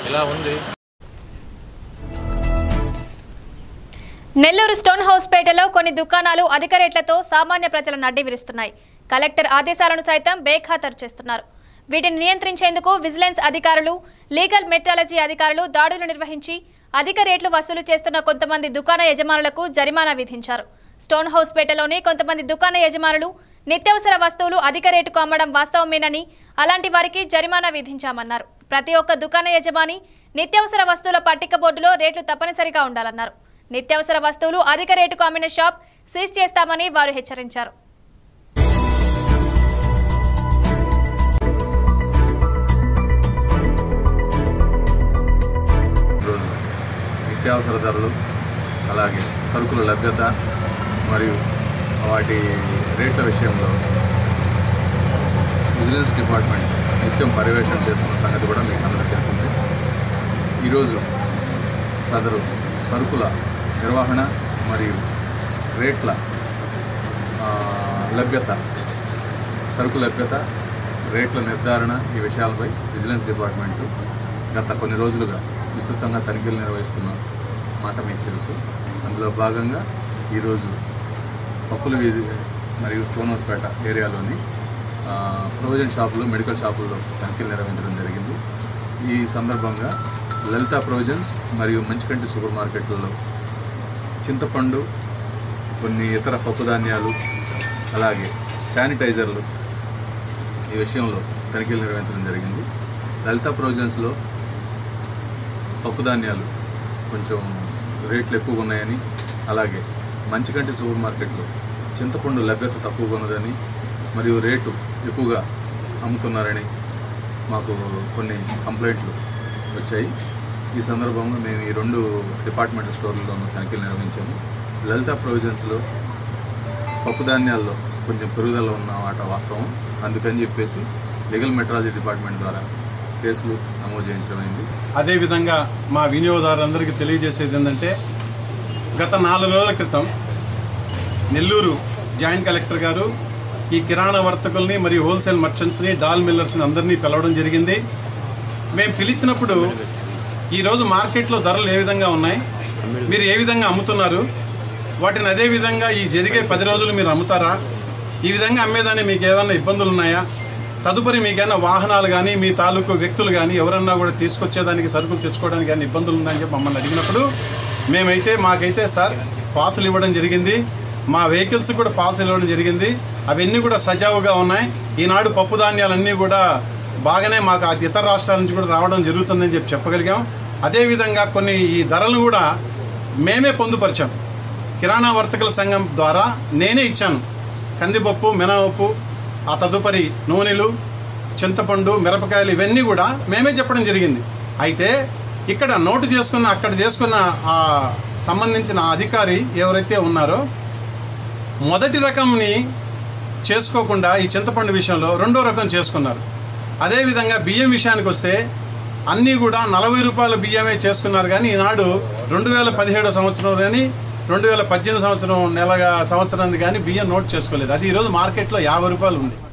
ఇలా ఉంది Nellore stone house పేటలో కొన్ని దుకాణాలు అధిక రేట్లతో సామాన్య ప్రజలను అడ్డి విరుస్తున్నాయి కలెక్టర్ ఆదేశాలను సైతం బేఖాతరు చేస్తున్నారు వీటిని నియంత్రించేందుకు విజిలెన్స్ అధికారులు లీగల్ మెట్రాలజీ అధికారులు దాడులు నిర్వహించి అధిక రేట్లు వసూలు చేస్తున్న కొంతమంది దుకాణ యజమానులకు జరిమానా విధించారు స్టోన్ హౌస్ పేటలోని కొంతమంది దుకాణ యజమానులు నిత్యావసర వస్తువులు అధిక రేటుకు అమ్మడం వాస్తవమేనని అలాంటి వారికి జరిమానా విధించామన్నారు ప్రతి ఒక్క దుకాణ యజమాని నిత్యావసర వస్తువుల పట్టిక బోర్డులో రేట్లు తప్పనిసరిగా ఉండాలన్నారు నిత్యావసర వస్తువులు అధిక రేటుకు అమ్మిన షాప్ సీజ్ చేస్తామని వారు హెచ్చరించారు రోజు నిత్యావసర ధరలు అలాగే సరుకుల లభ్యత మరియు వాటి రేట్ల విషయంలో విజిలెన్స్ డిపార్ట్మెంట్ నిత్యం పర్యవేక్షణ చేస్తున్న సంగతి కూడా మీకు అందరికీ తెలిసిందే ఈరోజు సదరు సరుకుల నిర్వహణ మరియు రేట్ల ఆ, లభ్యత సరుకు లభ్యత రేట్ల నిర్ధారణ ఈ విషయాలపై విజిలెన్స్ డిపార్ట్మెంటు గత కొన్ని రోజులుగా విస్తృతంగా తనిఖీలు నిర్వహిస్తున్న మాట మీకు తెలుసు అందులో భాగంగా ఈరోజు పప్పుల వీధి మరియు స్టోన్ హౌస్పేట ఏరియాలోని ఆ, ప్రొవిజన్ షాపులు మెడికల్ షాపుల్లో తనిఖీలు నిర్వహించడం జరిగింది ఈ సందర్భంగా లలిత ప్రొవిజన్స్ మరియు మంచికంటి సూపర్ మార్కెట్లలో చింతపండు కొన్ని ఇతర పప్పు ధాన్యాలు అలాగే శానిటైజర్లు ఈ విషయంలో తనిఖీలు నిర్వహించడం జరిగింది లలిత ప్రొవిజన్స్లో పప్పు ధాన్యాలు కొంచెం రేట్లు ఎక్కువగా ఉన్నాయని అలాగే మంచికంటి సూపర్ మార్కెట్లో చింతపండు లభ్యత తక్కువగా ఉన్నదని మరియు రేటు ఎక్కువగా అమ్ముతున్నారని మాకు కొన్ని కంప్లైంట్లు వచ్చాయి ఈ సందర్భంగా మేము ఈ రెండు డిపార్ట్మెంటల్ స్టోర్లలోనూ తనిఖీలు నిర్వహించాము లలిత ప్రొవిజన్స్లో పప్పు ధాన్యాల్లో కొంచెం పెరుగుదల ఉన్న మాట వాస్తవం అందుకని చెప్పేసి లీగల్ మెట్రాలజీ డిపార్ట్మెంట్ ద్వారా కేసులు నమోదు చేయించడం అయింది అదేవిధంగా మా వినియోగదారులందరికీ తెలియజేసేది ఏంటంటే గత నాలుగు రోజుల క్రితం నెల్లూరు జాయింట్ కలెక్టర్ గారు ఈ కిరాణా వర్తకుల్ని మరియు హోల్సేల్ మర్చెంట్స్ని డాల్ మిల్లర్స్ని అందరినీ పిలవడం జరిగింది మేము పిలిచినప్పుడు ఈరోజు మార్కెట్లో ధరలు ఏ విధంగా ఉన్నాయి మీరు ఏ విధంగా అమ్ముతున్నారు వాటిని అదే విధంగా ఈ జరిగే పది రోజులు మీరు అమ్ముతారా ఈ విధంగా అమ్మేదాన్ని మీకు ఏమైనా ఇబ్బందులు ఉన్నాయా తదుపరి మీకైనా వాహనాలు కానీ మీ తాలూకు వ్యక్తులు కానీ ఎవరన్నా కూడా తీసుకొచ్చేదానికి సరుకులు తెచ్చుకోవడానికి కానీ ఇబ్బందులు ఉన్నాయని చెప్పి మమ్మల్ని అడిగినప్పుడు మేమైతే మాకైతే సార్ పాసులు ఇవ్వడం జరిగింది మా వెహికల్స్ కూడా పాసులు ఇవ్వడం జరిగింది అవన్నీ కూడా సజావుగా ఉన్నాయి ఈనాడు పప్పు ధాన్యాలన్నీ కూడా బాగానే మాకు ఆ ఇతర రాష్ట్రాల నుంచి కూడా రావడం జరుగుతుందని చెప్పి చెప్పగలిగాం అదేవిధంగా కొన్ని ఈ ధరలు కూడా మేమే పొందుపరిచాం కిరాణా వర్తకుల సంఘం ద్వారా నేనే ఇచ్చాను కందిపప్పు మినపప్పు ఆ తదుపరి నూనెలు చింతపండు మిరపకాయలు ఇవన్నీ కూడా మేమే చెప్పడం జరిగింది అయితే ఇక్కడ నోటు చేసుకున్న అక్కడ చేసుకున్న ఆ సంబంధించిన అధికారి ఎవరైతే ఉన్నారో మొదటి రకంని చేసుకోకుండా ఈ చింతపండు విషయంలో రెండో రకం చేసుకున్నారు అదేవిధంగా బియ్యం విషయానికి వస్తే అన్నీ కూడా నలభై రూపాయల బియ్యమే చేసుకున్నారు కానీ ఈనాడు రెండు వేల పదిహేడో సంవత్సరం కానీ రెండు వేల పద్దెనిమిది సంవత్సరం నెలగా సంవత్సరం కానీ బియ్యం నోట్ చేసుకోలేదు అది ఈరోజు మార్కెట్లో యాభై రూపాయలు ఉంది